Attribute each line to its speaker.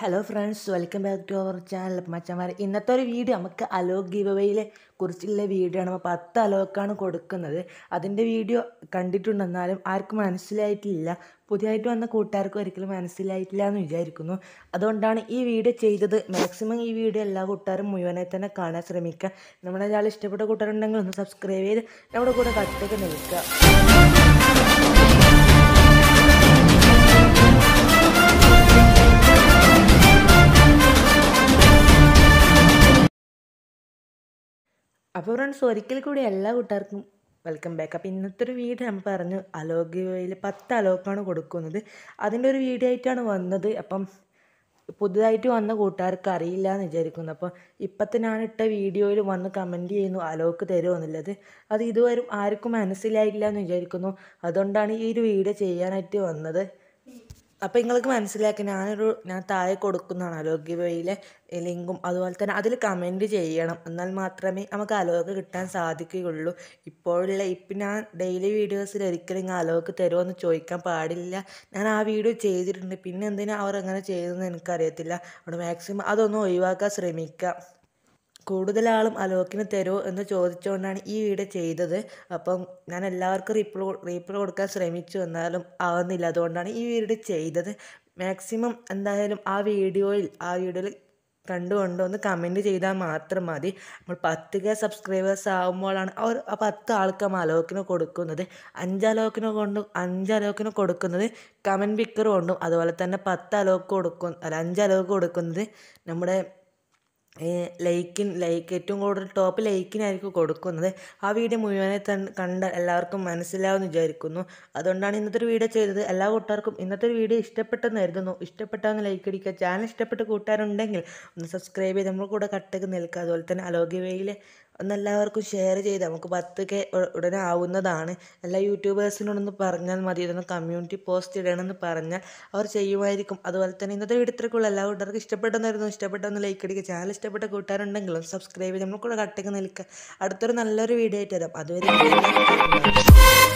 Speaker 1: hello friends welcome back to our channel മച്ചന്മാർ ഇന്നത്തെ ഒരു വീഡിയോ നമുക്ക് അലോക് ഗിവവേയിലെ കുറിച്ചുള്ള വീഡിയോ ആണ് അപ്പോൾ പത്ത് അലോക്കാണ് കൊടുക്കുന്നത് അതിൻ്റെ വീഡിയോ കണ്ടിട്ടുണ്ടെന്നാലും ആർക്കും മനസ്സിലായിട്ടില്ല പുതിയതായിട്ട് വന്ന കൂട്ടുകാർക്ക് ഒരിക്കലും മനസ്സിലായിട്ടില്ല എന്ന് വിചാരിക്കുന്നു അതുകൊണ്ടാണ് ഈ വീഡിയോ ചെയ്തത് മാക്സിമം ഈ വീഡിയോ എല്ലാ കൂട്ടുകാരും മുഴുവനായി തന്നെ കാണാൻ ശ്രമിക്കുക നമ്മുടെ ചാനൽ ഇഷ്ടപ്പെട്ട കൂട്ടുകാരുണ്ടെങ്കിൽ ഒന്ന് സബ്സ്ക്രൈബ് ചെയ്ത് നമ്മുടെ കൂടെ കട്ടൊക്കെ നിൽക്കുക അപ്പോൾ ഫ്രണ്ട്സ് ഒരിക്കൽ കൂടി എല്ലാ കൂട്ടുകാർക്കും വെൽക്കം ബാക്ക് അപ്പോൾ ഇന്നത്തെ ഒരു വീഡിയോ നമ്മൾ പറഞ്ഞു അലോകയിൽ പത്ത് അലോക്കാണ് കൊടുക്കുന്നത് അതിൻ്റെ ഒരു വീഡിയോ ആയിട്ടാണ് വന്നത് അപ്പം പുതുതായിട്ട് വന്ന കൂട്ടുകാർക്ക് അറിയില്ല എന്ന് വിചാരിക്കുന്നു അപ്പോൾ ഇപ്പത്തെ ഞാൻ ഇട്ട വീഡിയോയിൽ വന്ന് കമൻറ്റ് ചെയ്യുന്നു അലോക്ക് തരുമോ എന്നുള്ളത് അത് ഇതുവരെ ആർക്കും മനസ്സിലായില്ല എന്ന് വിചാരിക്കുന്നു അതുകൊണ്ടാണ് ഈ ഒരു വീഡിയോ ചെയ്യാനായിട്ട് വന്നത് അപ്പോൾ നിങ്ങൾക്ക് മനസ്സിലാക്കി ഞാനൊരു ഞാൻ താഴെ കൊടുക്കുന്നതാണ് അലോക് വഴിയിലെ ലിങ്കും അതുപോലെ തന്നെ അതിൽ കമൻറ്റ് ചെയ്യണം എന്നാൽ മാത്രമേ നമുക്ക് അലോക്ക് കിട്ടാൻ സാധിക്കുകയുള്ളൂ ഇപ്പോഴുള്ള ഇപ്പം ഞാൻ ഡെയിലി വീഡിയോസിൽ ഒരിക്കലും ഇങ്ങനെ അലോക്ക് തരുമോ എന്ന് ചോദിക്കാൻ പാടില്ല ഞാൻ ആ വീഡിയോ ചെയ്തിട്ടുണ്ട് പിന്നെ എന്തിനാ അവർ അങ്ങനെ ചെയ്തതെന്ന് എനിക്കറിയത്തില്ല അവിടെ മാക്സിമം അതൊന്ന് ഒഴിവാക്കാൻ ശ്രമിക്കുക കൂടുതൽ ആളും അലോക്കിന് തരുമോ എന്ന് ചോദിച്ചുകൊണ്ടാണ് ഈ വീഡിയോ ചെയ്തത് അപ്പം ഞാൻ എല്ലാവർക്കും റീപ്ലൈ റീപ്ലൈ കൊടുക്കാൻ ശ്രമിച്ചു എന്നാലും ആവുന്നില്ല അതുകൊണ്ടാണ് ഈ വീഡിയോ ചെയ്തത് മാക്സിമം എന്തായാലും ആ വീഡിയോയിൽ ആ വീഡിയോയിൽ കണ്ടുകൊണ്ട് ഒന്ന് കമൻറ്റ് ചെയ്താൽ മാത്രം മതി നമ്മൾ പത്ത് കെ സബ്സ്ക്രൈബേഴ്സ് ആകുമ്പോഴാണ് അവർ ആ പത്ത് ആൾക്ക് അലോക്കിന് കൊടുക്കുന്നത് അഞ്ച് അലോക്കിന് കൊണ്ട് അഞ്ച് അലോക്കിന് കൊടുക്കുന്നത് കമൻറ്റ് പിക്കർ കൊണ്ടും അതുപോലെ തന്നെ പത്ത് അലോക്ക് കൊടുക്കും അല്ല അഞ്ച് അലോക്ക് കൊടുക്കുന്നത് നമ്മുടെ ലൈക്കിൻ ലൈക്ക് ഏറ്റവും കൂടുതൽ ടോപ്പ് ലൈക്കിനായിരിക്കും കൊടുക്കുന്നത് ആ വീഡിയോ മുഴുവനെ തന്നെ കണ്ട എല്ലാവർക്കും മനസ്സിലാവുമെന്ന് വിചാരിക്കുന്നു അതുകൊണ്ടാണ് ഇന്നത്തെ ഒരു വീഡിയോ ചെയ്തത് എല്ലാ കൂട്ടുകാർക്കും ഇന്നത്തെ ഒരു വീഡിയോ ഇഷ്ടപ്പെട്ടെന്ന് കരുതുന്നു ഇഷ്ടപ്പെട്ടാന്ന് ലൈക്ക് അടിക്കുക ചാനൽ ഇഷ്ടപ്പെട്ട കൂട്ടുകാരുണ്ടെങ്കിൽ ഒന്ന് സബ്സ്ക്രൈബ് ചെയ്ത് നമ്മൾ കൂടെ കട്ടക്ക് നിൽക്കുക അതുപോലെ തന്നെ അലോഗ്യവയിലെ ഒന്ന് എല്ലാവർക്കും ഷെയർ ചെയ്ത് നമുക്ക് പത്ത് കെ ഉടനെ ആവുന്നതാണ് എല്ലാ യൂട്യൂബേഴ്സിനോടൊന്ന് പറഞ്ഞാൽ മതി ഇതൊന്ന് കമ്മ്യൂണിറ്റി പോസ്റ്റ് ഇടണമെന്ന് പറഞ്ഞാൽ അവർ ചെയ്യുമായിരിക്കും അതുപോലെ തന്നെ ഇന്നത്തെ വീഡിയോ ഇത്രക്കുള്ള എല്ലാ കൂട്ടുകാർക്കും ഇഷ്ടപ്പെട്ടെന്നായിരുന്നു ഇഷ്ടപ്പെട്ടെന്ന് ലൈക്ക് അടിക്കുക ചാനൽ ഇഷ്ടപ്പെട്ട കൂട്ടുകാരുണ്ടെങ്കിലും സബ്സ്ക്രൈബ് ചെയ്ത് നമ്മൾ കൂടെ കട്ടക്ക് നിൽക്കുക അടുത്തൊരു നല്ലൊരു വീഡിയോ ആയിട്ട് തരാം അതുവരെ